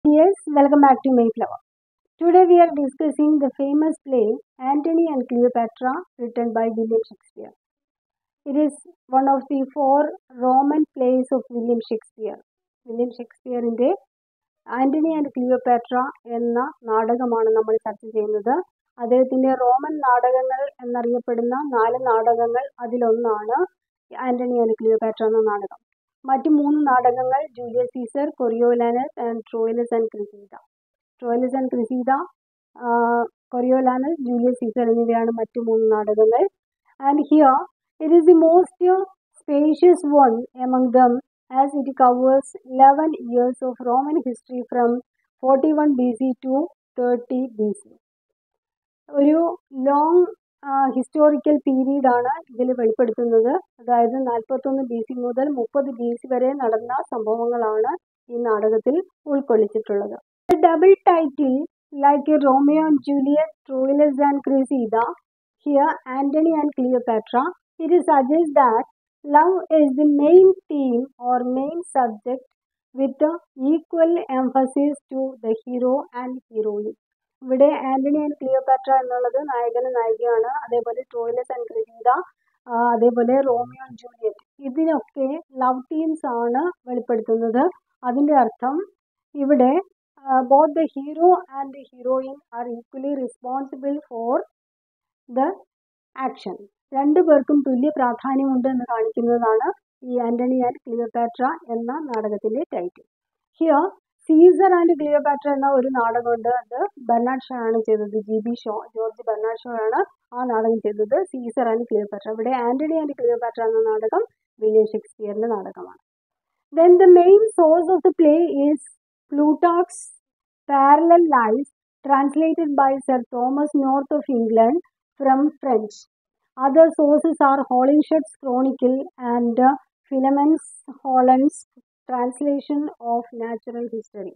Yes, welcome back to Mayflower. Today we are discussing the famous play Antony and Cleopatra written by William Shakespeare. It is one of the four Roman plays of William Shakespeare. William ഷേക്സ്പിയറിൻ്റെ Antony and Cleopatra എന്ന നാടകമാണ് നമ്മൾ ചർച്ച ചെയ്യുന്നത് അദ്ദേഹത്തിൻ്റെ Roman നാടകങ്ങൾ എന്നറിയപ്പെടുന്ന നാല് നാടകങ്ങൾ അതിലൊന്നാണ് ആൻ്റണി ആൻഡ് ക്ലിയോപാട്ര എന്ന നാടകം മറ്റു മൂന്ന് നാടകങ്ങൾ Julius Caesar Coriolanus and Troilus and Cressida Troilus and Cressida Coriolanus Julius Caesar എന്നിവയാണ് മറ്റു മൂന്ന് നാടകങ്ങൾ and here it is the most spacious one among them as it covers 11 years of Roman history from 41 BC to 30 BC. ഒരു long historical period ആണ് ഇതിൽ വെളിപ്പെടുത്തുന്നത് അതായത് നാൽപ്പത്തൊന്ന് ബി സി മുതൽ മുപ്പത് ബി സി വരെ നടന്ന സംഭവങ്ങളാണ് ഈ നാടകത്തിൽ ഉൾക്കൊള്ളിച്ചിട്ടുള്ളത് double title like Romeo and Juliet Troilus and Cressida here Antony and Cleopatra it suggest that Love is the main theme or main subject with the equal emphasis to the hero and heroine. ഇവിടെ Antony and Cleopatra എന്നുള്ളത് നായകനും നായികയാണ് അതേപോലെ Troilus and Cressida അതേപോലെ Romeo and Juliet ഇതിനൊക്കെ love themes ആണ് വെളിപ്പെടുത്തുന്നത് അതിൻ്റെ അർത്ഥം ഇവിടെ both the hero and the heroine are equally responsible for the action രണ്ടു പേർക്കും തുല്യ പ്രാധാന്യമുണ്ട് എന്ന് കാണിക്കുന്നതാണ് ഈ ആന്റണി ആൻഡ് ക്ലിയോപാട്ര എന്ന നാടകത്തിന്റെ title here Caesar and Cleopatra എന്ന ഒരു നാടകമുണ്ട് അത് ബെർണാഡ് ഷോ ആണ് ചെയ്തത് G B Shaw George Bernard Shaw ആണ് ആ നാടകം ചെയ്തത് സീസർ ആൻഡ് ക്ലിയോപാട്ര ഇവിടെ ആന്റണി ആൻഡ് ക്ലിയോപാട്ര എന്ന നാടകം വില്യം ഷേക്സ്പിയറിന്റെ നാടകമാണ് then the main source of the play is Plutarch's parallel life translated by Sir Thomas North of England from French Other sources are Holinshed's Chronicle and uh, Philemon's Holland's translation of natural history.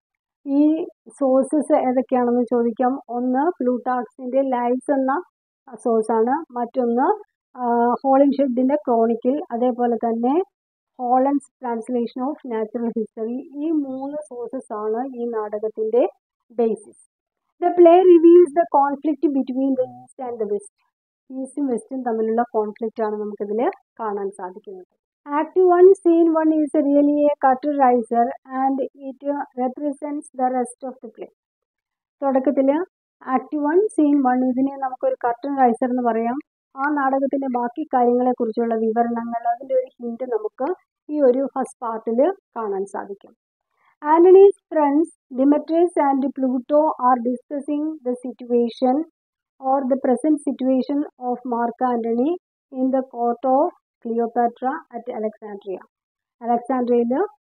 ഈ sources ഏതൊക്കെയാണെന്ന് ചോദിക്കാം ഒന്ന് പ്ലൂട്ടാക്സിൻ്റെ lives എന്ന സോഴ്സാണ് മറ്റൊന്ന് ഹോളിൻഷെഡിൻ്റെ chronicle അതേപോലെ തന്നെ Holland's translation of natural history ഈ മൂന്ന് സോഴ്സസ് ആണ് ഈ നാടകത്തിൻ്റെ basis the play reveals the conflict between the east and the west ഈസ്റ്റും വെസ്റ്റും തമ്മിലുള്ള കോൺഫ്ലിക്റ്റ് ആണ് നമുക്കിതിൽ കാണാൻ സാധിക്കുന്നത് act one scene one is really a curtain raiser and it represents the rest of the play തുടക്കത്തിൽ ആക്ട് വൺ സീൻ വൺ ഇതിനെ നമുക്കൊരു കർട്ടൻ റൈസർ എന്ന് പറയാം ആ നാടകത്തിൻ്റെ ബാക്കി കാര്യങ്ങളെക്കുറിച്ചുള്ള വിവരണങ്ങൾ അതിൻ്റെ ഒരു ഹിൻറ്റ് നമുക്ക് ഈ ഒരു ഫസ്റ്റ് പാർട്ടിൽ കാണാൻ സാധിക്കും Antony's friends Demetrius and Pluto are discussing the situation or the present situation of Mark Antony in the court of Cleopatra at Alexandria. അലക്സാൻഡ്രയിൽ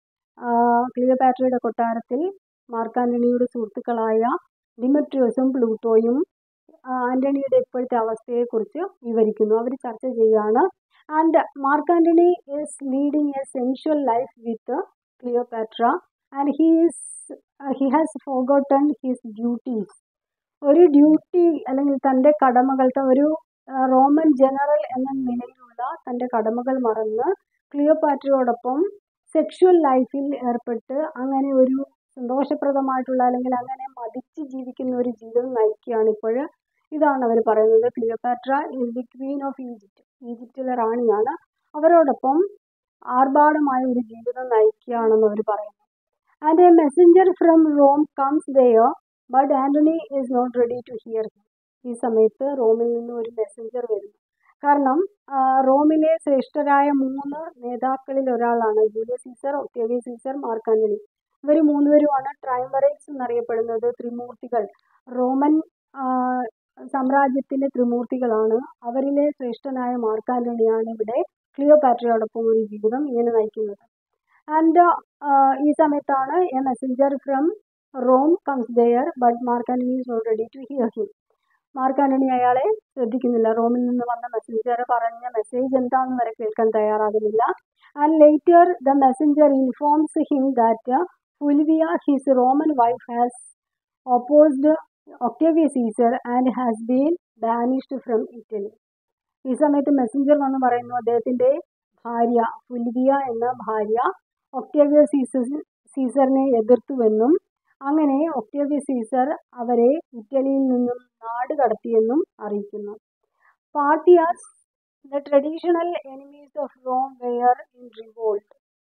ക്ലിയോപാട്രയുടെ കൊട്ടാരത്തിൽ മാർക്ക് ആൻ്റണിയുടെ സുഹൃത്തുക്കളായ ഡിമെട്രിയോസും പ്ലൂട്ടോയും ആൻ്റണിയുടെ ഇപ്പോഴത്തെ അവസ്ഥയെക്കുറിച്ച് വിവരിക്കുന്നു അവർ ചർച്ച ചെയ്യുകയാണ് and Mark Antony is leading a sensual life with Cleopatra and he is he has forgotten his duties ഒരു ഡ്യൂട്ടി അല്ലെങ്കിൽ തൻ്റെ കടമകൾ ഒരു റോമൻ ജനറൽ എന്ന നിലയിലുള്ള തൻ്റെ കടമകൾ മറന്ന് ക്ലിയോപാട്രയോടൊപ്പം സെക്ഷുവൽ ലൈഫിൽ ഏർപ്പെട്ട് അങ്ങനെ ഒരു സന്തോഷപ്രദമായിട്ടുള്ള അല്ലെങ്കിൽ അങ്ങനെ മതിച്ച് ജീവിക്കുന്ന ഒരു ജീവിതം നയിക്കുകയാണ് ഇപ്പോൾ ഇതാണ് അവർ പറയുന്നത് Cleopatra is the queen of Egypt ഈജിപ്റ്റിലെ റാണിയാണ് അവരോടൊപ്പം ആർഭാടമായ ഒരു ജീവിതം നയിക്കുകയാണെന്ന് അവർ പറയുന്നു and a messenger from Rome comes there but Antony is not ready to hear him ഈ സമയത്ത് റോമിൽ നിന്ന് ഒരു മെസ്സഞ്ചർ വരുന്നു കാരണം റോമിലെ ശ്രേഷ്ഠരായ മൂന്ന് നേതാക്കളിൽ ഒരാളാണ് Julius Caesar Octavia Caesar Mark Antony ഇവർ മൂന്നുപേരുമാണ് ട്രൈംവറേറ്റ്സ് എന്നറിയപ്പെടുന്നത് ത്രിമൂർത്തികൾ റോമൻ സാമ്രാജ്യത്തിൻ്റെ ത്രിമൂർത്തികളാണ് അവരിലെ ശ്രേഷ്ഠനായ മാർക്ക് ആൻ്റണിയാണ് ഇവിടെ ക്ലിയോപാട്രയോടൊപ്പം ഒരു ജീവിതം ഇങ്ങനെ നയിക്കുന്നത് ആൻഡ് ഈ സമയത്താണ് a messenger from Rome comes there but Mark Antony is not ready to hear him Mark Antony അയാളെ ശ്രദ്ധിക്കുന്നില്ല റോമിൽ നിന്ന് വന്ന മെസ്സഞ്ചർ പറഞ്ഞ മെസ്സേജ് എന്താണെന്ന് വരെ കേൾക്കാൻ തയ്യാറാകുന്നില്ല and later the messenger informs him that Fulvia his Roman wife has opposed Octavia Caesar and has been banished from Italy ഈ സമയത്ത് മെസ്സഞ്ചർ വന്ന് പറയുന്നു അദ്ദേഹത്തിൻ്റെ ഭാര്യ ഫുൽവിയ എന്ന ഭാര്യ ഒക്ടേവിയ സീസർ സീസറിനെ എതിർത്തുവെന്നും അങ്ങനെ ഒക്ടേവിയസ് സീസർ അവരെ ഇറ്റലിയിൽ നിന്നും നാട് കടത്തിയെന്നും അറിയിക്കുന്നു Parthians the traditional enemies of Rome were in revolt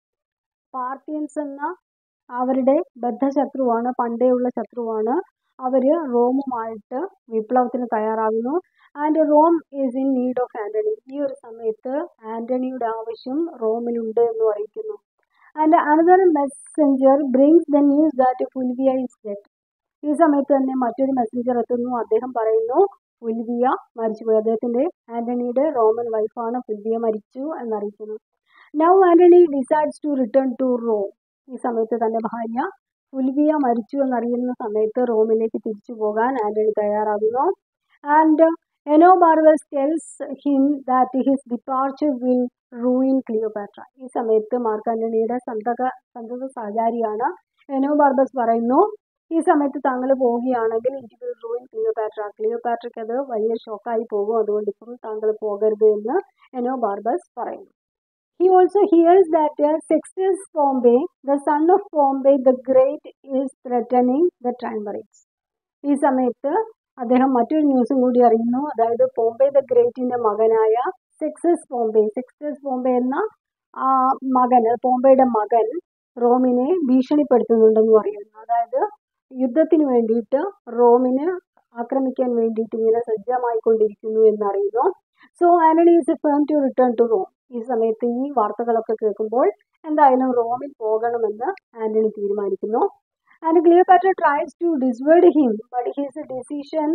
Parthians എന്ന അവരുടെ ബദ്ധശത്രുവാണ് പണ്ടേയുള്ള ശത്രുവാണ് അവർ റോമുമായിട്ട് വിപ്ലവത്തിന് തയ്യാറാകുന്നു and Rome is in need of Antony ഈ ഒരു സമയത്ത് ആൻ്റണിയുടെ ആവശ്യം റോമിനുണ്ട് എന്ന് അറിയിക്കുന്നു and another messenger brings the news that Fulvia is dead ഈ സമയത്ത് തന്നെ മറ്റൊരു മെസ്സഞ്ചർ എത്തുന്നു അദ്ദേഹം പറയുന്നു ഫുൽവിയ മരിച്ചുപോയി അദ്ദേഹത്തിൻ്റെ ആൻ്റണിയുടെ റോമൻ വൈഫാണ് ഫുൽവിയ മരിച്ചു എന്നറിയിക്കുന്നു now Antony decides to return to Rome ഈ സമയത്ത് തൻ്റെ ഭാര്യ ഫുൽവിയ മരിച്ചു എന്നറിയുന്ന സമയത്ത് റോമിലേക്ക് തിരിച്ചു പോകാൻ ആൻ്റണി തയ്യാറാകുന്നു and Enobarbus tells him that his departure will ruin Cleopatra ഈ സമയത്ത് മാർക്ക് ആൻ്റണിയുടെ സന്തക സന്തത സഹചാരിയാണ് എനോ ബാർബസ് പറയുന്നു ഈ സമയത്ത് താങ്കൾ പോവുകയാണെങ്കിൽ ഇറ്റ് വിൽ റൂയിൻ ക്ലിയോപാട്ര ക്ലിയോപാട്രയ്ക്ക് അത് വലിയ ഷോക്കായി പോകും അതുകൊണ്ട് ഇപ്പം താങ്കൾ പോകരുത് എന്ന് എനോ ബാർബസ് പറയുന്നു He also hears that uh, Sextus Pompey, the son of Pompey the Great, is threatening the triumvirs. ഈ സമയത്ത് അദ്ദേഹം മറ്റൊരു ന്യൂസും കൂടി അറിയുന്നു അതായത് പോംബെ ദ ഗ്രേറ്റിന്റെ മകനായ സെക്സസ് പോംബെ സെക്സസ് പോംബെ എന്ന ആ മകൻ പോംബെയുടെ മകൻ റോമിനെ ഭീഷണിപ്പെടുത്തുന്നുണ്ടെന്ന് പറയുന്നു അതായത് യുദ്ധത്തിന് വേണ്ടിയിട്ട് റോമിന് ആക്രമിക്കാൻ വേണ്ടിയിട്ട് ഇങ്ങനെ സജ്ജമായിക്കൊണ്ടിരിക്കുന്നു എന്നറിയുന്നു so Antony is a firm to return to Rome ഈ സമയത്ത് ഈ വാർത്തകളൊക്കെ കേൾക്കുമ്പോൾ എന്തായാലും റോമിൽ പോകണമെന്ന് ആന്റണി തീരുമാനിക്കുന്നു and Cleopatra tries to dissuade him but his decision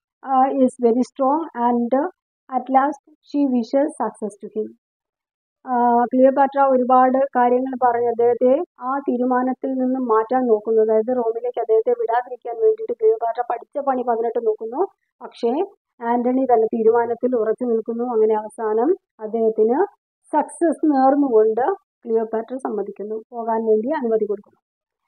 is very strong and at last she wishes success to him Cleopatra ഒരുപാട് കാര്യങ്ങൾ പറഞ്ഞ് അദ്ദേഹത്തെ ആ തീരുമാനത്തിൽ നിന്നും മാറ്റാൻ നോക്കുന്നു അതായത് റോമിലേക്ക് അദ്ദേഹത്തെ വിടാതിരിക്കാൻ വേണ്ടിയിട്ട് ക്ലിയോപാട്ര പഠിച്ച പണി പതിനെട്ട് നോക്കുന്നു പക്ഷേ ആന്റണി തന്റെ തീരുമാനത്തിൽ ഉറച്ചു നിൽക്കുന്നു അങ്ങനെ അവസാനം അദ്ദേഹത്തിന് സക്സസ് നേർന്നുകൊണ്ട് ക്ലിയോപാട്ര സമ്മതിക്കുന്നു പോകാൻ വേണ്ടി അനുമതി കൊടുക്കുന്നു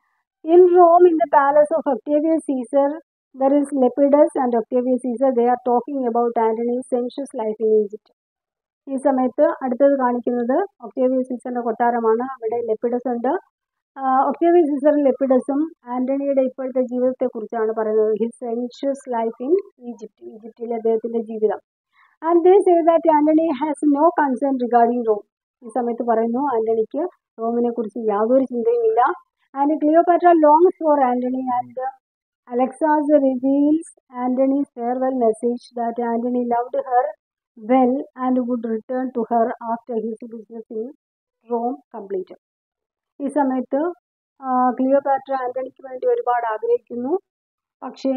in Rome in the palace of Octavius Caesar there is Lepidus and Octavius Caesar they are talking about Antony sensuous life in Egypt ഈ സമയത്ത് അടുത്തത് കാണിക്കുന്നത് ഒക്ടേവിയസ് സീസറിന്റെ കൊട്ടാരമാണ് അവിടെ ലെപ്പിഡസ് ഉണ്ട് ഒക്ടേവിയസ് സീസറും ലെപ്പിഡസും ആന്റണിയുടെ ഇപ്പോഴത്തെ ജീവിതത്തെക്കുറിച്ചാണ് പറയുന്നത് his sensuous life in Egypt ഈജിപ്തിലെ അദ്ദേഹത്തിന്റെ ജീവിതം and they say that Antony has no concern regarding Rome ഈ സമയത്ത് പറയുന്നു ആന്റണിക്ക് റോമിനെ കുറിച്ച് യാതൊരു ചിന്തയുമില്ല and Cleopatra longs for Antony and Alexas reveals Antony's farewell message that Antony loved her well and would return to her after his business in Rome complete ഈ സമയത്ത് ക്ലിയോപാട്ര ആന്റണിക്ക് വേണ്ടി ഒരുപാട് ആഗ്രഹിക്കുന്നു പക്ഷേ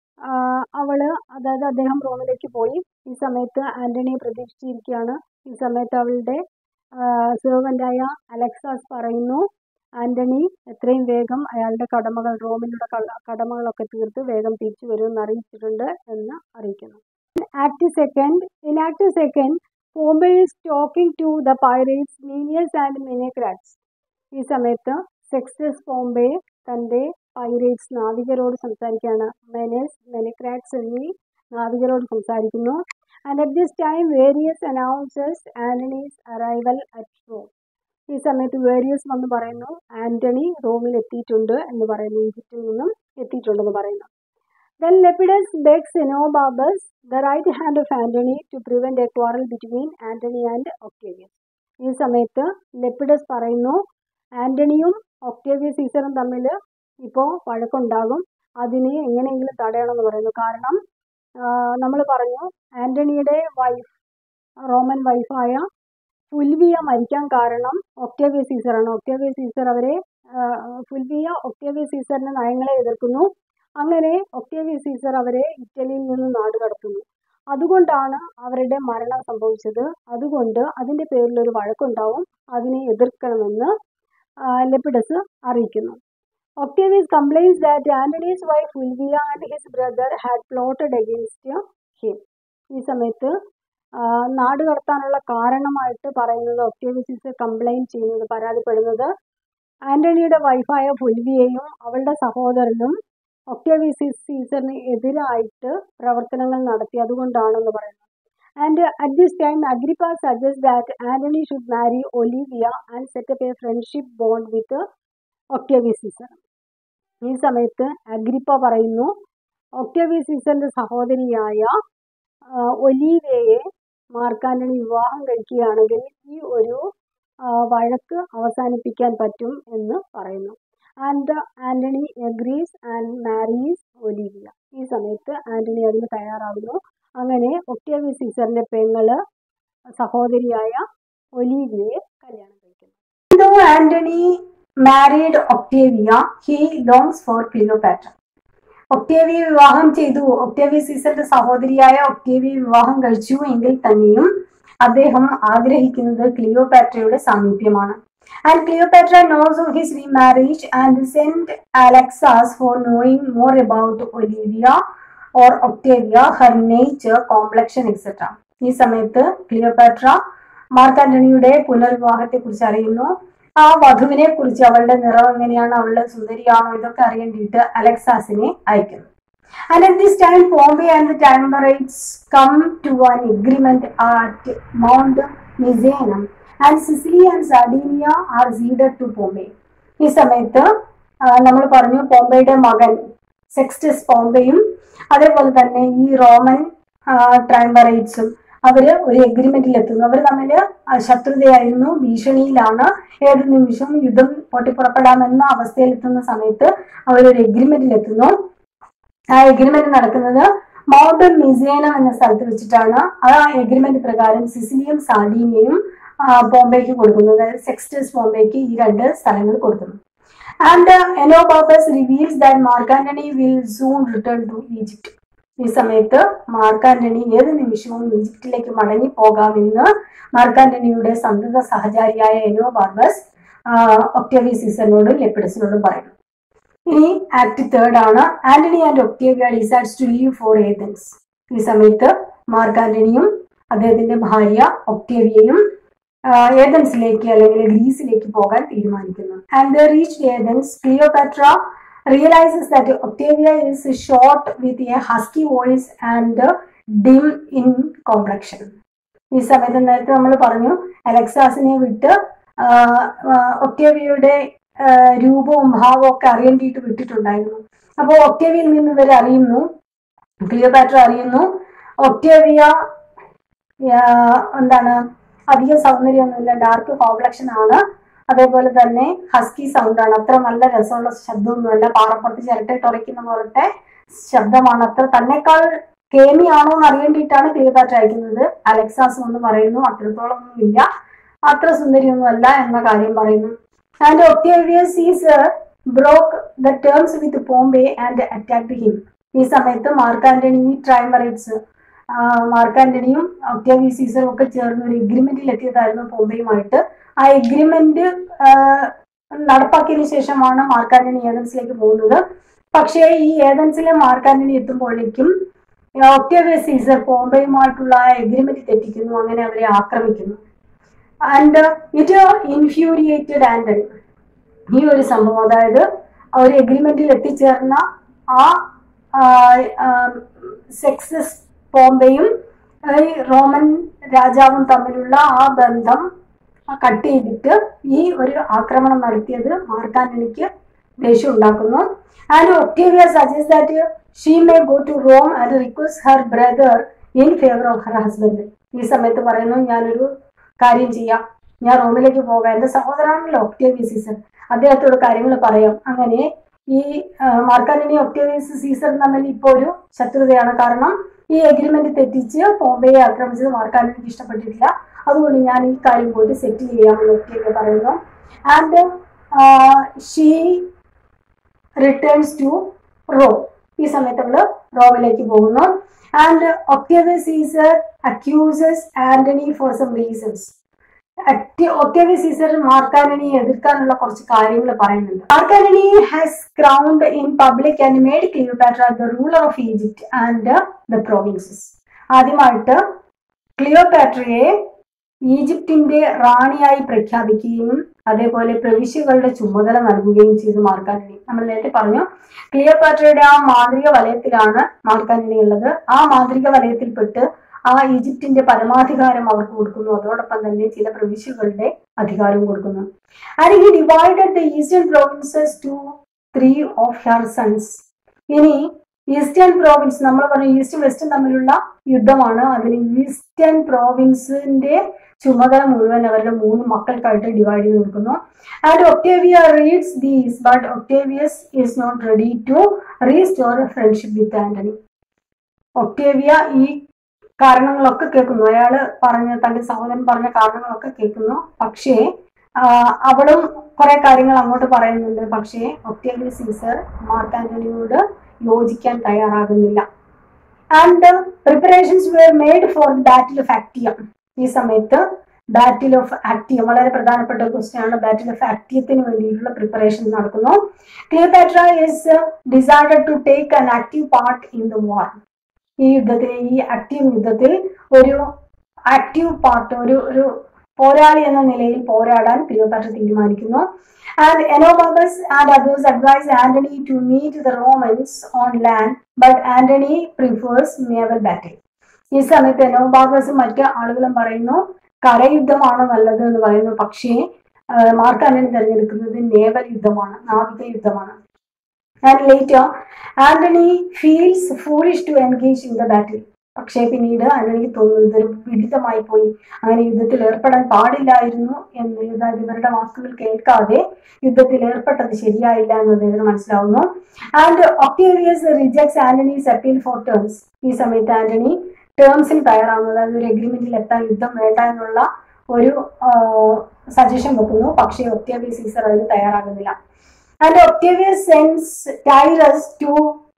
അവള് അതായത് അദ്ദേഹം റോമിലേക്ക് പോയി ഈ സമയത്ത് ആന്റണിയെ പ്രതീക്ഷിച്ചിരിക്കുകയാണ് ഈ സമയത്ത് അവളുടെ സെർവൻ്റായ അലക്സാസ് പറയുന്നു ആന്റണി എത്രയും വേഗം അയാളുടെ കടമകൾ റോമിലുള്ള കടമകളൊക്കെ തീർത്ത് വേഗം തിരിച്ചു വരുമെന്ന് അറിയിച്ചിട്ടുണ്ട് എന്ന് അറിയിക്കുന്നു act second in act second Pompey is talking to the pirates Menas and Menecrates ഈ സമയത്ത് സെക്സസ് പോംബെ തൻ്റെ പൈറേറ്റ്സ് നാവികരോട് സംസാരിക്കുകയാണ് മെനസ് മെനക്രാറ്റ്സ് എന്നീ നാവികരോട് സംസാരിക്കുന്നു and at this time Varrius announces Antony's arrival at Rome ഈ സമയത്ത് വേരിയസ് വന്ന് പറയുന്നു ആന്റണി റോമിൽ എത്തിയിട്ടുണ്ട് എന്ന് പറയുന്നു ഈജിപ്തിൽ നിന്നും എത്തിയിട്ടുണ്ടെന്ന് പറയുന്നു then Lepidus begs Enobarbus the right hand of Antony to prevent a quarrel between Antony and Octavius ഈ സമയത്ത് ലെപ്പിഡസ് പറയുന്നു ആന്റണിയും ഒക്ടേവിയസ് സീസറും തമ്മിൽ ഇപ്പോൾ വഴക്കുണ്ടാകും അതിനെ എങ്ങനെയെങ്കിലും തടയണമെന്ന് പറയുന്നു കാരണം നമ്മൾ പറഞ്ഞു ആന്റണിയുടെ വൈഫ് റോമൻ വൈഫായ ഫുൽവിയ മരിക്കാൻ കാരണം ഒക്ടേവിയ സീസറാണ് ഒക്ടേവിയ സീസർ അവരെ ഫുൽവിയ ഒക്ടേവിയ സീസറിന്റെ നയങ്ങളെ എതിർക്കുന്നു അങ്ങനെ ഒക്ടേവിയ സീസർ അവരെ ഇറ്റലിയിൽ നിന്ന് നാട് കടത്തുന്നു അതുകൊണ്ടാണ് അവരുടെ മരണം സംഭവിച്ചത് അതുകൊണ്ട് അതിൻ്റെ പേരിൽ ഒരു വഴക്കുണ്ടാവും അതിനെ എതിർക്കണമെന്ന് ലെപ്പിഡസ് അറിയിക്കുന്നു Octavius complains that Antony's wife Fulvia and his brother had plotted against him ഈ സമയത്ത് നാട് കടത്താനുള്ള കാരണമായിട്ട് പറയുന്നത് ഒക്ടേവിയസ് കംപ്ലൈൻറ്റ് ചെയ്യുന്നത് പരാതിപ്പെടുന്നത് ആന്റണിയുടെ വൈഫായ ഫുൽവിയയും അവളുടെ സഹോദരനും ഒക്ടേവിയസ് സീസറിന് എതിരായിട്ട് പ്രവർത്തനങ്ങൾ നടത്തി അതുകൊണ്ടാണെന്ന് പറയുന്നു and at this time Agrippa suggest that Antony should marry Olivia and set up a friendship bond with Octavius Caesar ഈ സമയത്ത് അഗ്രിപ്പ പറയുന്നു ഒക്ടേവിയസ് സീസറിന്റെ സഹോദരിയായ ആ, ഒലീവയെ മാർക്ക് ആന്റണി വിവാഹം കഴിക്കുകയാണെങ്കിൽ ഈ ഒരു ആ, വഴക്ക് അവസാനിപ്പിക്കാൻ പറ്റും എന്ന് പറയുന്നു and Antony agrees and marries Olivia ഈ സമയത്ത് ആന്റണി അതിന് തയ്യാറാകുന്നു അങ്ങനെ ഒക്ടേവിയസ് സീസറിന്റെ പെങ്ങള് സഹോദരിയായ ഒലീവിയയെ കല്യാണം കഴിക്കുന്നു Though Antony married Octavia, he longs for Cleopatra. Octavia വിവാഹം ചെയ്തു ഒക്ടേവിയ സീസറിന്റെ സഹോദരിയായ ഒക്ടേവിയ വിവാഹം കഴിച്ചു എങ്കിൽ തന്നെയും അദ്ദേഹം ആഗ്രഹിക്കുന്നത് ക്ലിയോപാട്രയുടെ സാമീപ്യമാണ് and Cleopatra knows of his remarriage and send Alexas for knowing more about Olivia or Octavia her nature complexion etcetera ഈ സമയത്ത് ക്ലിയോപാട്ര മാർക്ക് ആന്റണിയുടെ പുനർവിവാഹത്തെ കുറിച്ച് അറിയുന്നു ആ വധുവിനെ കുറിച്ച് അവളുടെ നിറം എങ്ങനെയാണ് അവളുടെ സുന്ദരിയാണോ ഇതൊക്കെ അറിയേണ്ടിയിട്ട് അലക്സാസിനെ അയക്കുന്നു and at this time Pompey and the triumvirates come to an agreement at Mount Misenum and Sicily and Sardinia are ceded to Pompey ഈ സമയത്ത് നമ്മൾ പറഞ്ഞു ബോംബെയുടെ മകൻ സെക്സ്റ്റസ് ബോംബെയും അതേപോലെ തന്നെ ഈ റോമൻ ട്രൈംബറൈറ്റ്സും അവര് ഒരു എഗ്രിമെന്റിൽ എത്തുന്നു അവർ തമ്മിൽ ശത്രുതയായിരുന്നു ഭീഷണിയിലാണ് ഏത് നിമിഷവും യുദ്ധം പൊട്ടിപ്പുറപ്പെടാമെന്ന അവസ്ഥയിലെത്തുന്ന സമയത്ത് അവരൊരു എഗ്രിമെന്റിൽ എത്തുന്നു ആ എഗ്രിമെന്റ് നടക്കുന്നത് മൗണ്ട് മിസേനം എന്ന സ്ഥലത്ത് വെച്ചിട്ടാണ് ആ എഗ്രിമെന്റ് പ്രകാരം സിസിലിയും സാർഡീനിയയും ആ, ബോംബെക്ക് കൊടുക്കുന്നത് സെക്സ്റ്റസ് ബോംബെക്ക് ഈ രണ്ട് സ്ഥലങ്ങൾ കൊടുക്കുന്നു and Enobarbus reveals that Mark Antony will soon return to Egypt ഈ സമയത്ത് മാർക്ക് ആന്റണി ഏത് നിമിഷവും ഈജിപ്തിലേക്ക് മടങ്ങി പോകാമെന്ന് മാർക്ക് ആന്റണിയുടെ സന്തത സഹചാരിയായ എനോ ബാർബസ് ഒക്ടേവിയ സീസറിനോടും ലെപ്പിഡസിനോടും പറയുന്നു ഇനി ആക്ട് തേർഡ് ആണ് Antony and Octavia decides to leave for Athens ഈ സമയത്ത് മാർക്ക് ആന്റണിയും അദ്ദേഹത്തിന്റെ ഭാര്യ ഒക്ടേവിയയും ആഹ് ഏതൻസിലേക്ക് അല്ലെങ്കിൽ ഗ്രീസിലേക്ക് പോകാൻ തീരുമാനിക്കുന്നു and reach Athens Cleopatra realises that Octavia is short with a husky voice and dim in complexion ഈ സമയത്ത് നേരത്തെ നമ്മൾ പറഞ്ഞു അലക്സാസിനെ വിട്ട് ആഹ് ആഹ് ഒക്ടേവിയയുടെ ആഹ് രൂപവും ഭാവവും ഒക്കെ അറിയേണ്ടിയിട്ട് വിട്ടിട്ടുണ്ടായിരുന്നു അപ്പോൾ ഒക്ടേവിയയിൽ നിന്ന് ഇവർ അറിയുന്നു ക്ലിയോപാട്ര അറിയുന്നു ഒക്ടേവിയ ആഹ് എന്താണ് അധികം സൗന്ദര്യമൊന്നുമില്ല ഡാർക്ക് കോംപ്ലക്ഷൻ ആണ് അതേപോലെ തന്നെ ഹസ്കി സൗണ്ട് ആണ് അത്ര നല്ല രസമുള്ള ശബ്ദമൊന്നുമല്ല പാറപ്പുറത്ത് ചിരട്ടയിട്ട് ഉറയ്ക്കുന്ന പോലത്തെ ശബ്ദമാണ് അത്ര തന്നെക്കാൾ കേമിയാണോ എന്ന് അറിയേണ്ടിയിട്ടാണ് ക്ലിയോപാട്ര അയക്കുന്നത് അലക്സാസ് എന്ന് പറയുന്നു അത്രത്തോളം ഒന്നും ഇല്ല അത്ര സുന്ദരിയൊന്നുമല്ല എന്ന കാര്യം പറയുന്നു and Octavius is broke the terms with Pompey and attacked him ഈ സമയത്ത് മാർക്ക് ആന്റണി ട്രൈമറൈറ്റ്സ് മാർക്ക് ആന്റണിയും ഒക്ടേവിയ സീസറും ഒക്കെ ചേർന്ന് ഒരു എഗ്രിമെന്റിൽ എത്തിയതായിരുന്നു ബോംബെയുമായിട്ട് ആ എഗ്രിമെന്റ് നടപ്പാക്കിയതിനു ശേഷമാണ് മാർക്ക് ആന്റണി ഏതൻസിലേക്ക് പോകുന്നത് പക്ഷേ ഈ ഏതൻസിലെ മാർക്ക് ആന്റണി എത്തുമ്പോഴേക്കും ഒക്ടേവിയ സീസർ ബോംബെയുമായിട്ടുള്ള ആ എഗ്രിമെന്റ് തെറ്റിക്കുന്നു അങ്ങനെ അവരെ ആക്രമിക്കുന്നു ആൻഡ് ഇറ്റ് ഇൻഫ്യൂരിയേറ്റഡ് ആന്റണി ഈ ഒരു സംഭവം അതായത് ആ ഒരു എഗ്രിമെന്റിൽ എത്തിച്ചേർന്ന ആ സെക്സസ് ബോംബെയും ഈ റോമൻ രാജാവും തമ്മിലുള്ള ആ ബന്ധം കട്ട് ചെയ്തിട്ട് ഈ ഒരു ആക്രമണം നടത്തിയത് മാർക്ക് ആന്റണിക്ക് ദേഷ്യം ഉണ്ടാക്കുന്നു and Octavia suggest that she may go to Rome and request her brother in favour of her husband ഈ സമയത്ത് പറയുന്നു ഞാനൊരു കാര്യം ചെയ്യാം ഞാൻ റോമിലേക്ക് പോകാം എന്റെ സഹോദരനാണല്ലോ ഒക്ടേവിയ സീസൺ അദ്ദേഹത്തോട് കാര്യങ്ങൾ പറയാം അങ്ങനെ ഈ മാർക്കാന്റണി ഒക്ടേവിയസ് സീസറും തമ്മിൽ ഇപ്പോൾ ഒരു ശത്രുതയാണ് കാരണം ഈ എഗ്രിമെന്റ് തെറ്റിച്ച് ബോംബെയെ ആക്രമിച്ചത് മാർക്കാന്റണിക്ക് ഇഷ്ടപ്പെട്ടിട്ടില്ല അതുകൊണ്ട് ഞാൻ ഈ കാര്യം പോയിട്ട് സെറ്റിൽ ചെയ്യാമെന്ന് ഒക്ടേവിയ പറയുന്നു and she returns to Rome ഈ സമയത്ത് നമ്മൾ റോമിലേക്ക് പോകുന്നു and Octavia Caesar accuses Antony for some reasons Octavia Caesar മാർക്കാനണിയെ എതിർക്കാനുള്ള കുറച്ച് കാര്യങ്ങൾ പറയുന്നുണ്ട് Mark Antony has crowned in public and made Cleopatra the ruler of Egypt and the provinces ആദ്യമായിട്ട് ക്ലിയോപാട്രയെ ഈജിപ്തിന്റെ റാണിയായി പ്രഖ്യാപിക്കുകയും അതേപോലെ പ്രവിശ്യകളുടെ ചുമതല നൽകുകയും ചെയ്തു മാർക്കാന്റണി നമ്മൾ നേരത്തെ പറഞ്ഞു ക്ലിയോപാട്രയുടെ ആ മാന്ത്രിക വലയത്തിലാണ് മാർക്കാന്റണി ഉള്ളത് ആ മാന്ത്രിക വലയത്തിൽപ്പെട്ട് ആ ഈജിപ്തിന്റെ പരമാധികാരം അവർക്ക് കൊടുക്കുന്നു അതോടൊപ്പം തന്നെ ചില പ്രവിശ്യകളുടെ അധികാരവും കൊടുക്കുന്നു and he divided the eastern provinces to three of her sons ഇനി ഈസ്റ്റേൺ പ്രോവിൻസ് നമ്മൾ പറഞ്ഞ ഈസ്റ്റും വെസ്റ്റും തമ്മിലുള്ള യുദ്ധമാണ് അതിന് ഈസ്റ്റേൺ പ്രോവിൻസിന്റെ ചുമതല മുഴുവൻ അവരുടെ മൂന്ന് മക്കൾക്കായിട്ട് ഡിവൈഡ് ചെയ്ത് കൊടുക്കുന്നു and Octavia reads these but Octavius is not ready to restore friendship with Antony Octavia ഈ കാരണങ്ങളൊക്കെ കേൾക്കുന്നു അയാൾ പറഞ്ഞ തന്റെ സഹോദരൻ പറഞ്ഞ കാരണങ്ങളൊക്കെ കേൾക്കുന്നു പക്ഷേ ആഹ് അവളും കുറെ കാര്യങ്ങൾ അങ്ങോട്ട് പറയുന്നുണ്ട് പക്ഷേ ഒക്ടേവിയ സീസർ മാർക്ക് ആന്റണിയോട് യോജിക്കാൻ തയ്യാറാകുന്നില്ല and preparations were made for battle of Actium ഈ സമയത്ത് ബാറ്റിൽ ഓഫ് ആക്ടിയം വളരെ പ്രധാനപ്പെട്ട ക്വസ്റ്റ്യൻ ആണ് ബാറ്റിൽ ഓഫ് ആക്ടിയത്തിന് വേണ്ടിയിട്ടുള്ള പ്രിപ്പറേഷൻ നടക്കുന്നു Cleopatra is decided to take an active part in the war ഈ യുദ്ധത്തിൽ ഈ ആക്റ്റീവ് യുദ്ധത്തിൽ ഒരു ആക്റ്റീവ് പാർട്ട് ഒരു ഒരു പോരാളി എന്ന നിലയിൽ പോരാടാൻ ക്ലിയോപാട്ര തീരുമാനിക്കുന്നു and Enobarbus and others advise Antony to meet the Romans on land but Antony prefers naval battle ഈ സമയത്ത് എനോബാബസ് മറ്റ് ആളുകളും പറയുന്നു കരയുദ്ധമാണ് നല്ലത് എന്ന് പറയുന്നു പക്ഷേ ആഹ് മാർക്ക് ആന്റണി തിരഞ്ഞെടുക്കുന്നത് നേവൽ യുദ്ധമാണ് നാവിക യുദ്ധമാണ് and later Antony feels foolish to engage in the battle പക്ഷേ പിന്നീട് ആന്റണിക്ക് തോന്നുന്നത് ഇതൊരു വിഡിതമായി പോയി അങ്ങനെ യുദ്ധത്തിൽ ഏർപ്പെടാൻ പാടില്ലായിരുന്നു എന്ന് അതായത് ഇവരുടെ വാക്കുകൾ കേൾക്കാതെ യുദ്ധത്തിൽ ഏർപ്പെട്ടത് ശരിയായില്ല എന്ന് അദ്ദേഹത്തിന് മനസ്സിലാവുന്നു and Octavius rejects Antony's appeal for terms ഈ സമയത്ത് ആന്റണി ടേംസിൽ തയ്യാറാവുന്നു അതായത് ഒരു എഗ്രിമെന്റിൽ എത്താൻ യുദ്ധം വേണ്ട എന്നുള്ള ഒരു സജഷൻ വെക്കുന്നു പക്ഷേ ഒക്ടേവിയസ് സീസർ അതിന് തയ്യാറാകുന്നില്ല and Octavius sends Thyreus to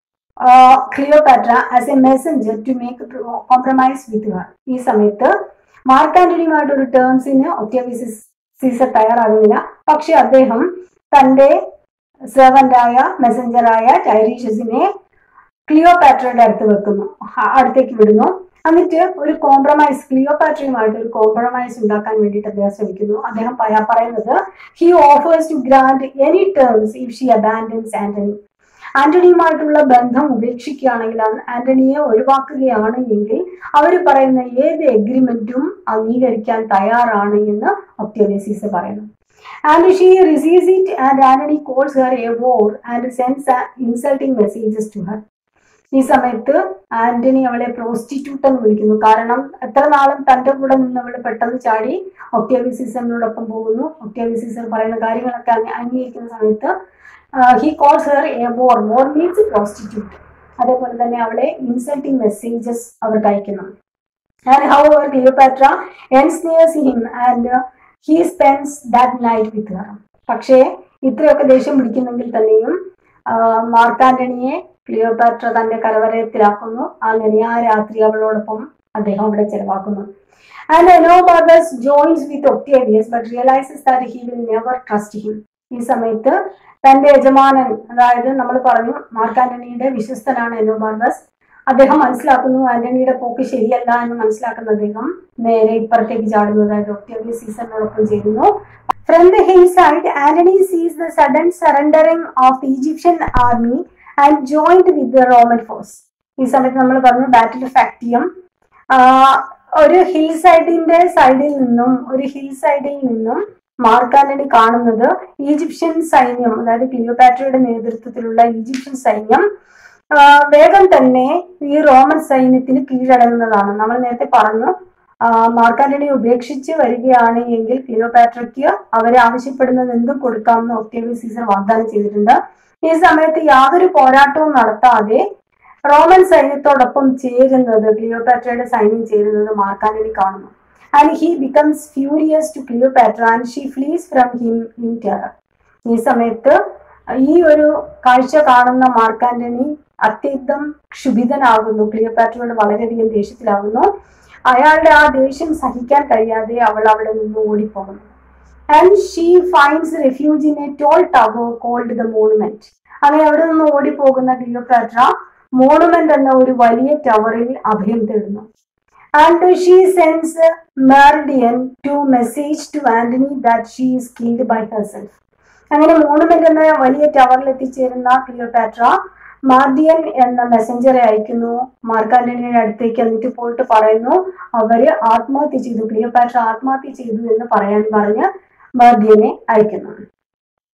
Cleopatra as a messenger to make compromise with her ഈ സമയത്ത് മാർക്ക് ആന്റണിയുമായിട്ട് ഒരു ടേംസിന് ഒക്ടേവിയസ് സീസർ തയ്യാറാകുന്നില്ല പക്ഷെ അദ്ദേഹം തന്റെ സെർവന്റായ മെസ്സഞ്ചറായ ടൈറീഷ്യസിനെ ക്ലിയോപാട്രയുടെ അടുത്ത് വെക്കുന്നു അ- അടുത്തേക്ക് വിടുന്നു എന്നിട്ട് ഒരു കോംപ്രമൈസ് ക്ലിയോപാട്രയുമായിട്ട് ഒരു കോംപ്രമൈസ് ഉണ്ടാക്കാൻ വേണ്ടിയിട്ട് അദ്ദേഹം ശ്രമിക്കുന്നു അദ്ദേഹം പ- പറയുന്നത് he offers to grant any terms if she abandons Antony ആന്റണിയുമായിട്ടുള്ള ബന്ധം ഉപേക്ഷിക്കുകയാണെങ്കിൽ ആ- ആന്റണിയെ ഒഴിവാക്കുകയാണ് എങ്കിൽ അവർ പറയുന്ന ഏത് എഗ്രിമെന്റും അംഗീകരിക്കാൻ തയ്യാറാണ് എന്ന് ഒക്ടേവിയസീസ് പറയുന്നു and she receives it and Antony calls her a whore and sends insulting messages to her ഈ സമയത്ത് ആന്റണി അവളെ പ്രോസ്റ്റിറ്റ്യൂട്ട് എന്ന് വിളിക്കുന്നു കാരണം എത്ര നാളും തന്റെ കൂടെ നിന്ന് അവൾ പെട്ടെന്ന് ചാടി ഒക്ടേവി സീസറിനോടൊപ്പം പോകുന്നു ഒക്ടേവി സീസർ പറയുന്ന കാര്യങ്ങളൊക്കെ അങ്ങ് അംഗീകരിക്കുന്ന സമയത്ത് he calls her a whore whore means prostitute അതേപോലെ തന്നെ അവളെ ഇൻസൾട്ടിങ് മെസ്സേജസ് അവർക്ക് അയക്കുന്നു and however Cleopatra ensnares him and he spends that night with her പക്ഷേ ഇത്രയൊക്കെ ദേഷ്യം പിടിക്കുന്നെങ്കിൽ തന്നെയും മാർക്ക് ആന്റണിയെ ക്ലിയോപാട്ര തന്റെ കരവരയത്തിലാക്കുന്നു അങ്ങനെ ആ രാത്രി അവളോടൊപ്പം അദ്ദേഹം അവിടെ ചെലവാക്കുന്നു and Enobarbus joins with Octavius but realises that he will never trust him ഈ സമയത്ത് തന്റെ യജമാനൻ അതായത് നമ്മൾ പറഞ്ഞു മാർക്ക് ആന്റണിയുടെ വിശ്വസ്തനാണ് എനോബാർബസ് അദ്ദേഹം മനസ്സിലാക്കുന്നു ആന്റണിയുടെ പോക്ക് ശരിയല്ല എന്ന് മനസ്സിലാക്കുന്ന അദ്ദേഹം നേരെ ഇപ്പുറത്തേക്ക് ചാടുന്നു അതായത് ഒക്ടേവിയസ് സീസറിനോടൊപ്പം ചേരുന്നു From the hillside, Antony sees the sudden surrendering of the Egyptian army and joined with the Roman force. ഈ സമയത്ത് നമ്മൾ പറഞ്ഞു ബാറ്റിൽ ഓഫ് ആക്ടിയം ഒരു ഹിൽ സൈഡിന്റെ സൈഡിൽ നിന്നും ഒരു ഹിൽ സൈഡിൽ നിന്നും മാർക്ക് ആന്റണി കാണുന്നത് ഈജിപ്ഷ്യൻ സൈന്യം അതായത് ക്ലിയോപാട്രയുടെ നേതൃത്വത്തിലുള്ള ഈജിപ്ഷ്യൻ സൈന്യം ആ, വേഗം തന്നെ ഈ റോമൻ സൈന്യത്തിന് കീഴടങ്ങുന്നതാണ് നമ്മൾ നേരത്തെ പറഞ്ഞു ആ, മാർക്ക് ആന്റണി ഉപേക്ഷിച്ച് വരികയാണ് എങ്കിൽ ക്ലിയോപാട്രയ്ക്ക് അവരെ ആവശ്യപ്പെടുന്നത് എന്തും കൊടുക്കാമെന്ന് ഒക്ടേവിയ സീസർ വാഗ്ദാനം ചെയ്തിട്ടുണ്ട് ഈ സമയത്ത് യാതൊരു പോരാട്ടവും നടത്താതെ റോമൻ സൈന്യത്തോടൊപ്പം ചേരുന്നത് ക്ലിയോപാട്രയുടെ സൈന്യം ചേരുന്നത് മാർക്ക് ആന്റണി കാണുന്നു and he becomes furious to Cleopatra and she flees from him in terror ഈ സമയത്ത് ഈ ഒരു കാഴ്ച കാണുന്ന മാർക്ക് ആന്റണി അത്യന്തം ക്ഷുഭിതനാകുന്നു ക്ലിയോപാട്രയോട് വളരെയധികം ദേഷ്യത്തിലാകുന്നു അയാളുടെ ആ ദേഷ്യം സഹിക്കാൻ കഴിയാതെ അവൾ അവിടെ നിന്ന് ഓടിപ്പോകുന്നു and she finds refuge in a tall tower called the monument അങ്ങനെ അവിടെ നിന്ന് ഓടിപ്പോകുന്ന ക്ലിയോപാട്ര മോണുമെന്റ് എന്ന ഒരു വലിയ ടവറിൽ അഭയം തേടുന്നു and she sends Mardian to message to Antony that she is killed by herself അങ്ങനെ മോണുമെന്റ് എന്ന വലിയ ടവറിൽ എത്തിച്ചേരുന്ന ക്ലിയോപാട്ര മാർഡിയൻ എന്ന മെസ്സഞ്ചറെ അയക്കുന്നു മാർക്ക് ആന്റണിയുടെ അടുത്തേക്ക് എന്നിട്ട് പോയിട്ട് പറയുന്നു അവര് ആത്മഹത്യ ചെയ്തു ക്ലിയോപാട്ര ആത്മഹത്യ ചെയ്തു എന്ന് പറയാൻ പറഞ്ഞ് മാർഡിയനെ അയക്കുന്നു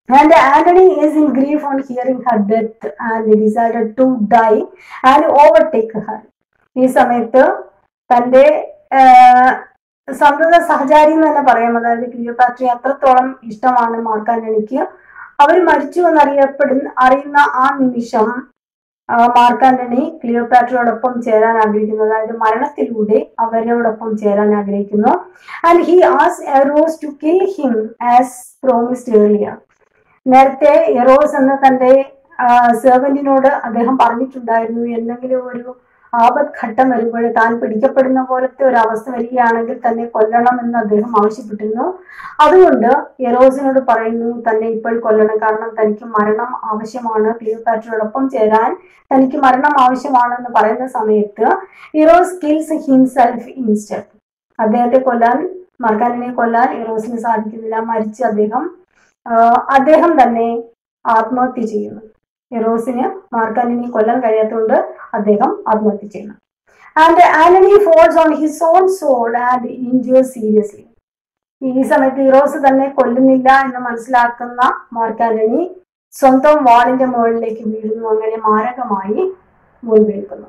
And Antony is in grief on hearing her death and decided to die and overtake her. ഈ സമയത്ത് തന്റെ ആഹ്, സന്തത സഹചാരി എന്ന് തന്നെ പറയാം അതായത് ക്ലിയോപാട്രി അത്രത്തോളം ഇഷ്ടമാണ് മാർക്കാന്റണിക്ക് അവർ മരിച്ചു എന്നറിയപ്പെടുന്ന അറിയുന്ന ആ നിമിഷം ആ, മാർക്കാന്റണി ക്ലിയോപാട്രയോടൊപ്പം ചേരാൻ ആഗ്രഹിക്കുന്നു അതായത് മരണത്തിലൂടെ അവരോടൊപ്പം ചേരാൻ ആഗ്രഹിക്കുന്നു ആൻഡ് ഹി ആസ് Eros to kill him as promised earlier നേരത്തെ എറോസ് എന്ന തന്റെ സെർവന്റിനോട് അദ്ദേഹം പറഞ്ഞിട്ടുണ്ടായിരുന്നു എന്തെങ്കിലും ഒരു ആപത് ഘട്ടം വരുമ്പോൾ താൻ പിടിക്കപ്പെടുന്ന പോലത്തെ ഒരു അവസ്ഥ വരികയാണെങ്കിൽ തന്നെ കൊല്ലണം എന്ന് അദ്ദേഹം ആവശ്യപ്പെട്ടിരുന്നു അതുകൊണ്ട് എറോസിനോട് പറയുന്നു തന്നെ ഇപ്പോൾ കൊല്ലണം കാരണം തനിക്ക് മരണം ആവശ്യമാണ് ക്ലിയോപാട്രയോടൊപ്പം ചേരാൻ തനിക്ക് മരണം ആവശ്യമാണെന്ന് പറയുന്ന സമയത്ത് ഇറോസ് കിൽസ് ഹിംസെൽഫ് ഇൻസ്റ്റഡ് അദ്ദേഹത്തെ കൊല്ലാൻ മർക്കാനിനെ കൊല്ലാൻ ഇറോസിന് സാധിക്കുന്നില്ല മരിച്ച് അദ്ദേഹം ആഹ് അദ്ദേഹം തന്നെ ആത്മഹത്യ ചെയ്യുന്നു എറോസിന് മാർക്കാനിനെ കൊല്ലാൻ കഴിയാത്തതുകൊണ്ട് അദ്ദേഹം ആത്മഹത്യ ചെയ്യുന്നു ആൻഡ് ആനണി falls on his own sword and injure seriously ഈ സമയത്ത് ഇറോസ് തന്നെ കൊല്ലുന്നില്ല എന്ന് മനസ്സിലാക്കുന്ന മാർക്കാന്റണി സ്വന്തം വാളിന്റെ മുകളിലേക്ക് വീഴുന്നു അങ്ങനെ മാരകമായി മുൻവേൽക്കുന്നു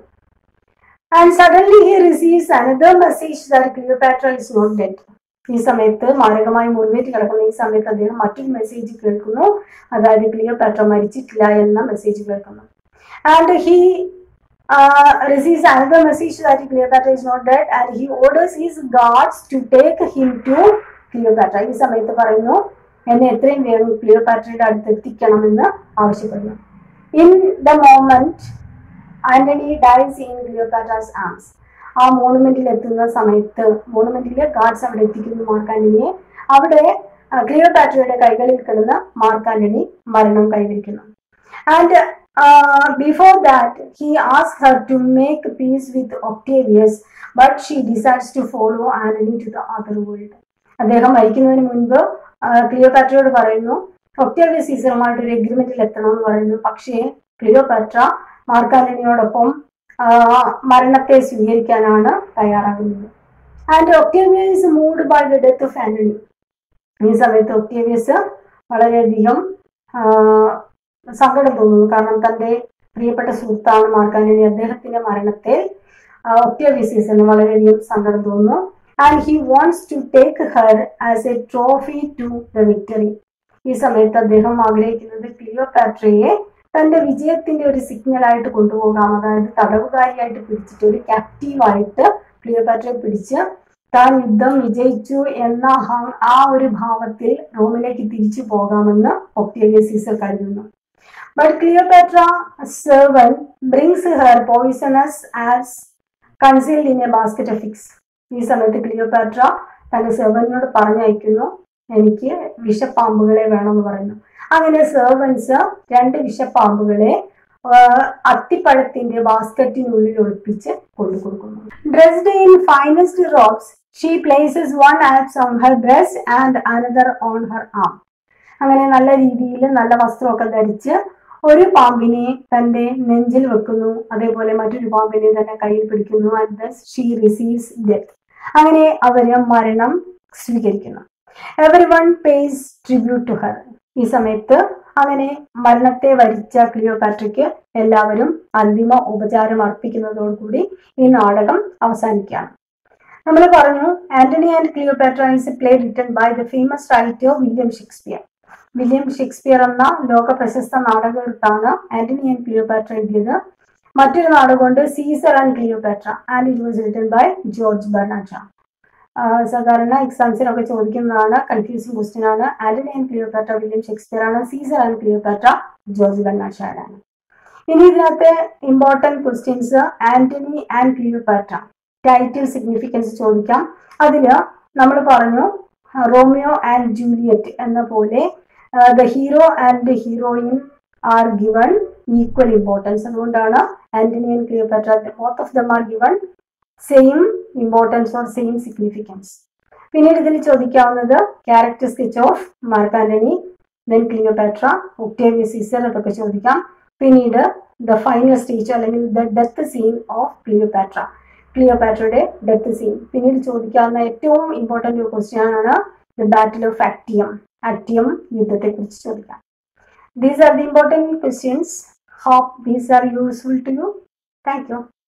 and suddenly he receives another message that Cleopatra is not dead ഈ സമയത്ത് മാരകമായി മുൻവേറ്റ് കിടക്കുന്ന ഈ സമയത്ത് അദ്ദേഹം മറ്റൊരു മെസ്സേജ് കേൾക്കുന്നു അതായത് ക്ലിയോപാട്ര മരിച്ചിട്ടില്ല എന്ന മെസ്സേജ് കേൾക്കുന്നു and he receives another message that Cleopatra is not dead and he orders his guards to take him to Cleopatra. ഈ സമയത്ത് പറയുന്നു എന്നെ എത്രയും വേഗം ക്ലിയോപാട്രയുടെ അടുത്ത് എത്തിക്കണമെന്ന് ആവശ്യപ്പെടുന്നു in the moment Antony dies in Cleopatra's arms ആ മോണുമെന്റിൽ എത്തുന്ന സമയത്ത് മോണുമെന്റിലെ ഗാർഡ്സ് അവിടെ എത്തിക്കുന്നു മാർക്കാന്റണിയെ അവിടെ ആ, ക്ലിയോപാട്രയുടെ കൈകളിൽ കിടന്ന് മാർക്കാന്റണി മരണം കൈവരിക്കുന്നു and before that he ask her to make peace with Octavius but she decides to follow Antony to the other world അദ്ദേഹം മരിക്കുന്നതിന് മുൻപ് ആ, ക്ലിയോപാട്രയോട് പറയുന്നു ഒക്ടേവിയസ് സീസറുമായിട്ട് ഒരു എഗ്രിമെന്റിൽ എത്തണം എന്ന് പറയുന്നു പക്ഷേ ക്ലിയോപാട്ര മാർക്കാന്റണിയോടൊപ്പം ആ, മരണത്തെ സ്വീകരിക്കാനാണ് തയ്യാറാകുന്നത് and Octavius moved by the death of Antony ഈ സമയത്ത് ഒക്ടേവിയസ് വളരെയധികം ആ, സങ്കടം തോന്നുന്നു കാരണം തന്റെ പ്രിയപ്പെട്ട സുഹൃത്താണ് മാർക്കാന്റണി അദ്ദേഹത്തിന്റെ മരണത്തെ ഒക്ടേവിയസിന് വളരെയധികം സങ്കടം തോന്നുന്നു and he wants to take her as a trophy to the victory ഈ സമയത്ത് അദ്ദേഹം ആഗ്രഹിക്കുന്നത് ക്ലിയോപാട്രയെ തന്റെ വിജയത്തിന്റെ ഒരു സിഗ്നൽ ആയിട്ട് കൊണ്ടുപോകാം അതായത് തടവുകാരിയായിട്ട് പിടിച്ചിട്ട് ഒരു ക്യാപ്റ്റീവായിട്ട് ക്ലിയോപാട്രയെ പിടിച്ച് താൻ യുദ്ധം വിജയിച്ചു എന്ന ഹ- ആ ഒരു ഭാവത്തിൽ റോമിലേക്ക് തിരിച്ചു പോകാമെന്ന് ഒക്ടേവിയസ് സീസർ കരുതുന്നു but Cleopatra servant brings her poisonous ആസ് concealed in a basket of figs ഈ സമയത്ത് ക്ലിയോപാട്ര തന്റെ സെർവന്റിനോട് പറഞ്ഞയക്കുന്നു എനിക്ക് വിഷപ്പാമ്പുകളെ വേണമെന്ന് പറയുന്നു അങ്ങനെ സെർവൻസ് രണ്ട് വിഷപ്പാമ്പുകളെ ആ, അത്തിപ്പഴത്തിന്റെ ബാസ്ക്കറ്റിനുള്ളിൽ ഒളിപ്പിച്ച് കൊണ്ടു കൊടുക്കുന്നു dressed in finest robes she places one asps on her breast and another on her arm അങ്ങനെ നല്ല രീതിയിൽ നല്ല വസ്ത്രമൊക്കെ ധരിച്ച് ഒരു പാമ്പിനെ തന്റെ നെഞ്ചിൽ വെക്കുന്നു അതേപോലെ മറ്റൊരു പാമ്പിനെ തന്നെ കയ്യിൽ പിടിക്കുന്നു ആൻഡ് ഷീ റിസീവ്സ് ഡെത്ത് അങ്ങനെ അവര് മരണം സ്വീകരിക്കുന്നു every one pays tribute to her ഈ സമയത്ത് അങ്ങനെ മരണത്തെ വരിച്ച ക്ലിയോപാട്രയ്ക്ക് എല്ലാവരും അന്തിമ ഉപചാരം അർപ്പിക്കുന്നതോടുകൂടി ഈ നാടകം അവസാനിക്കുകയാണ് നമ്മൾ പറഞ്ഞു Antony and Cleopatra is a play written by the famous writer William Shakespeare William Shakespeare എന്ന ലോക പ്രശസ്ത നാടകകൃത്താണ് ആന്റണി ആൻഡ് ക്ലിയോപാട്ര എഴുതിയത് മറ്റൊരു നാടകമുണ്ട് Caesar and Cleopatra and it was written by George Bernard Shaw ah സാധാരണ എക്സാംസിനൊക്കെ ചോദിക്കുന്നതാണ് കൺഫ്യൂസിംഗ് ക്വസ്റ്റ്യൻ ആണ് Antony and Cleopatra William Shakespeare ആണ് Caesar and Cleopatra George Bernard Shaw ആണ് ഇനി ഇതിനകത്തെ important questions Antony and Cleopatra title significance ചോദിക്കാം അതിൽ നമ്മൾ പറഞ്ഞു റോമിയോ ആൻഡ് ജൂലിയറ്റ് എന്ന പോലെ the hero and heroine are given equal importance അതുകൊണ്ടാണ് Antony and Cleopatra both of them are given same importance or same significance പിന്നീട് ഇതിൽ ചോദിക്കാവുന്നത് character sketch of Mark Antony then Cleopatra Octavia Caesar അതൊക്കെ ചോദിക്കാം പിന്നീട് the final stage അല്ലെങ്കിൽ the death scene of Cleopatra ക്ലിയോപാട്രയുടെ death scene പിന്നീട് ചോദിക്കാവുന്ന ഏറ്റവും ഇമ്പോർട്ടൻ്റ് ഒരു ക്വസ്റ്റ്യൻ ആണ് the battle of Actium Actium യുദ്ധത്തെക്കുറിച്ച് ചോദിക്കാം these are the important questions hope these are useful to you thank U